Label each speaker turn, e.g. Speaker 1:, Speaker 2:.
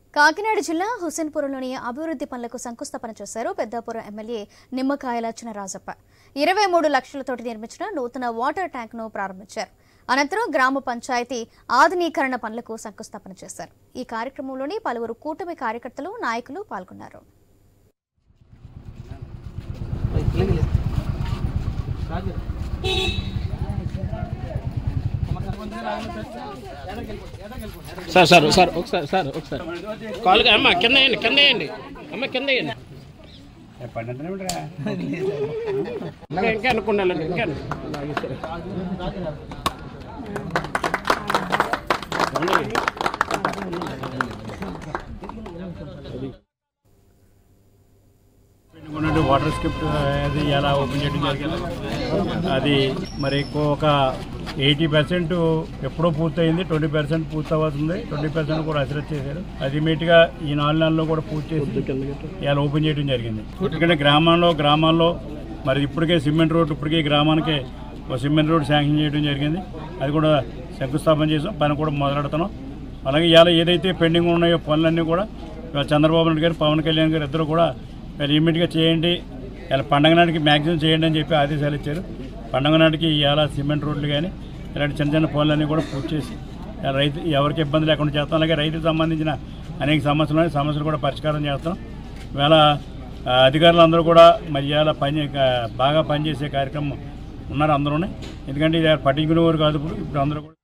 Speaker 1: కాకినాడ జిల్లా హుసేన్పురంలోని అభివృద్ధి పనులకు శంకుస్థాపన చేశారు పెద్దాపురం ఎమ్మెల్యే నిమ్మకాయల చినరాజప్ప ఇరవై మూడు లక్షలతోటి నిర్మించిన నూతన వాటర్ ట్యాంక్ను ప్రారంభించారు అనంతరం గ్రామ పంచాయతీ ఆధునీకరణ పనులకు శంకుస్థాపన చేశారు ఈ కార్యక్రమంలోని పలువురు కూటమి కార్యకర్తలు నాయకులు పాల్గొన్నారు
Speaker 2: సార్ సార్ సార్ ఒకసారి సార్ ఒకసారి కాల్ అమ్మ కింద వేయండి కింద వేయండి అమ్మ కింద వేయండి ఇంకా ఇంకా అనుకున్నాను ఇంకా
Speaker 3: ఉన్నటువంటి వాటర్ స్క్రిప్ట్ అది ఎలా ఓపెన్ చేయడం జరిగింది అది మరి ఎక్కువ ఒక ఎయిటీ పర్సెంట్ ఎప్పుడో పూర్తయింది ట్వంటీ పర్సెంట్ పూర్తవుతుంది ట్వంటీ పర్సెంట్ కూడా అసిరెట్ చేశారు అల్టిమేట్గా ఈ నాలుగు నెలల్లో కూడా పూర్తి చేసి ఇలా ఓపెన్ చేయడం జరిగింది ఎందుకంటే గ్రామంలో గ్రామాల్లో మరి ఇప్పటికే సిమెంట్ రోడ్ ఇప్పటికే గ్రామానికి ఒక సిమెంట్ రోడ్ శాంక్షన్ చేయడం జరిగింది అది కూడా శంకుస్థాపన చేసాం పని కూడా మొదలెడుతున్నాం అలాగే ఇవాళ ఏదైతే పెండింగ్ ఉన్నాయో పనులన్నీ కూడా ఇవాళ చంద్రబాబు నాయుడు గారు పవన్ కళ్యాణ్ గారు ఇద్దరు కూడా వీళ్ళు ఇమ్మీడియట్గా చేయండి ఇలా పండగ నాటికి మ్యాక్సిమం చేయండి అని చెప్పి ఆదేశాలు ఇచ్చారు పండగ నాటికి ఇవాళ సిమెంట్ రోడ్లు కానీ ఇలాంటి చిన్న చిన్న పనులన్నీ కూడా పూర్తి చేసి ఇలా రైతు ఎవరికి ఇబ్బంది లేకుండా చేస్తాం అలాగే రైతుకు సంబంధించిన అనేక సమస్యలు ఉన్నాయి సమస్యలు కూడా పరిష్కారం చేస్తాం ఇవాళ ఆ, అధికారులు కూడా మరి ఇవాళ పని ఆ, బాగా పనిచేసే కార్యక్రమం ఉన్నారు అందరూనే ఎందుకంటే ఇది పట్టించుకునే వారు కాదు ఇప్పుడు ఇప్పుడు అందరూ కూడా